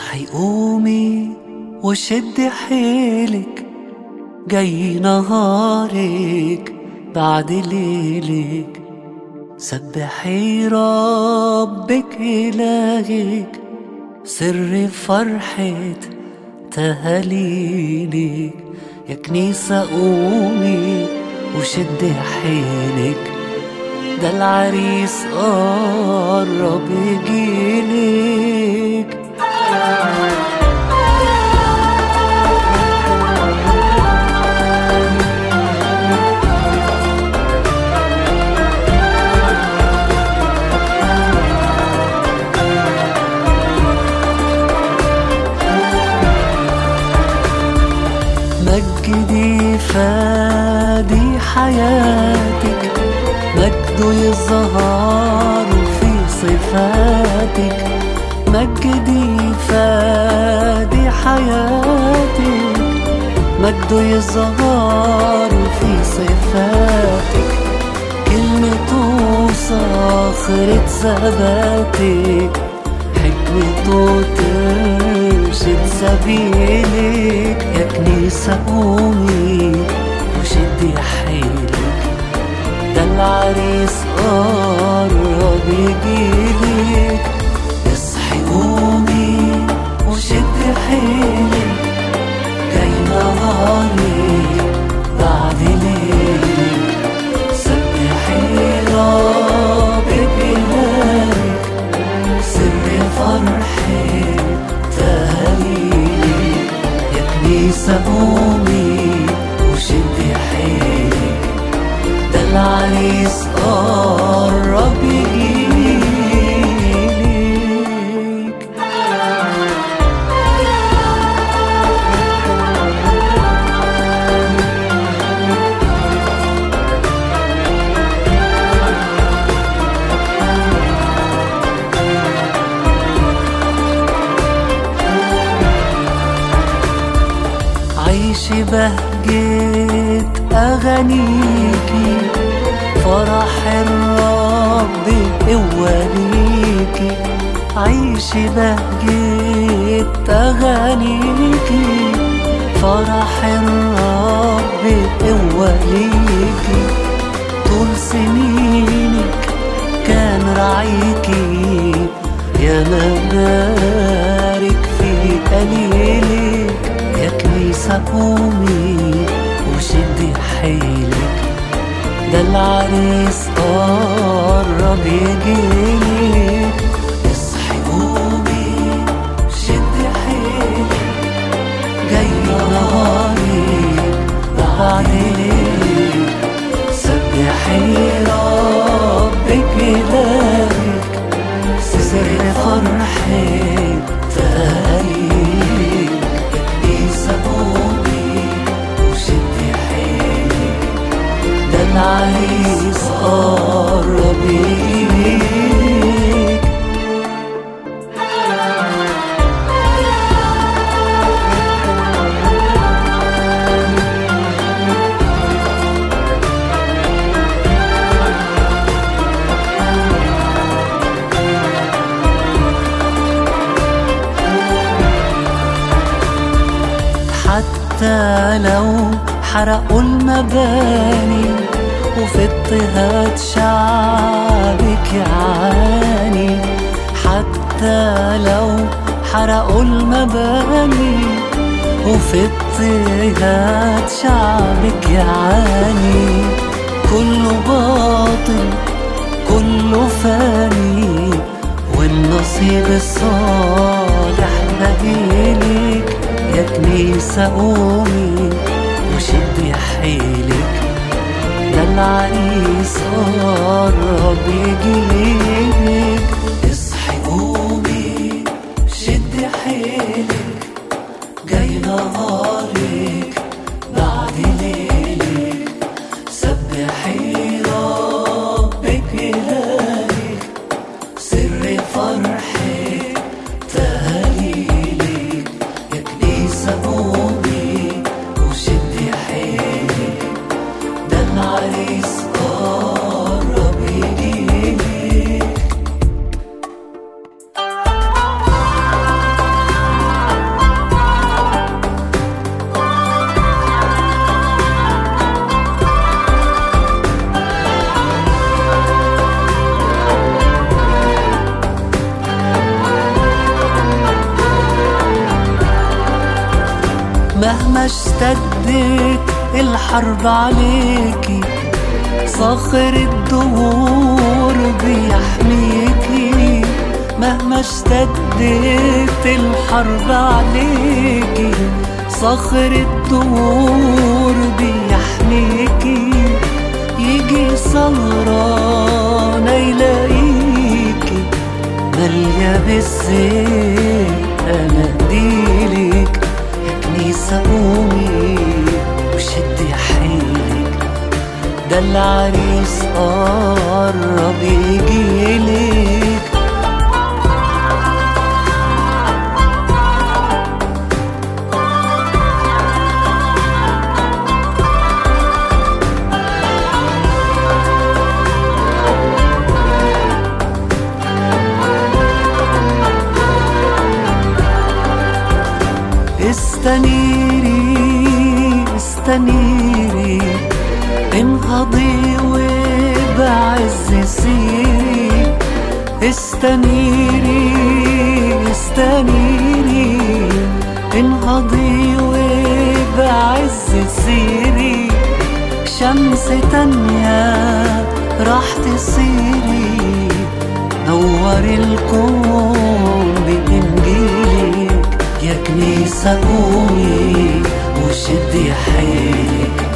اصحي قومي وشدي حيلك جاي نهارك بعد ليلك سبحي ربك إلهك سر فرحة تهاليلك يا كنيسة قومي وشدي حيلك ده العريس قرب يجيلك مجدي فادي حياتك مجده يظهر في صفاتك مجدي فادي حياتك مجده يظهر في صفاتك كلمته صاخرة ثباتك حكمته ترشد سبيلك يا كنيسة قومي وشدي حيلك ده العريس قرب يجيلك اصحي قومي وشدي حيلك جاي نهارك بعد ليلك سبحي ربك إلهك سر فرحي تهليلك يا كنيسة قومي وشدي حيلك ده العريس قرب يجيلك عيش بهجة أغانيكي فرح الرب قوة ليكي عيش بهجة أغانيكي فرح الرب قوة ليكي طول سنينك كان رعيكي يا مبارك في قليلك يا كنيسة قومي وشدي حيلك ده العريس قرب يجيلك اصحي قومي شدي حيلك جاي نهارك بعد ليلك سبحي ربك إلهك سر فرحك تهاليك كنيسة قومي وشدي حيلك ده العريس قرب يجيلك حتى لو حرقوا المباني وفي اضطهاد شعبك يعاني حتى لو حرقوا المباني وفي اضطهاد شعبك يعاني كله باطل كله فاني والنصيب الصالح بديلك يا كنيسة قومي وشدي حيلك ده العريس قرب يجيلك اصحي قومي شدي حيلك جاي نهارك بعد ليلك سبحي ربك إلهك سر فرحك تهاليلك يا كنيسة قومي وشدي حيلك ده العريس قرب يجيلك مهما اشتدت الحرب عليكي صخر الدهور بيحميكي مهما اشتدت الحرب عليكي صخر الدهور بيحميكي يجي سهران يلاقيكي مالية بالزيت اناديلك يا كنيسة قومي وشدي حيلك ده العريس قرب يجيلك استنيري استنيري انهضي وبعز سيري استنيري استنيري انهضي وبعز سيري شمس تانية راح تصيري نور الكون بإنجيلك يا كنيسة قومي وشدي حيلك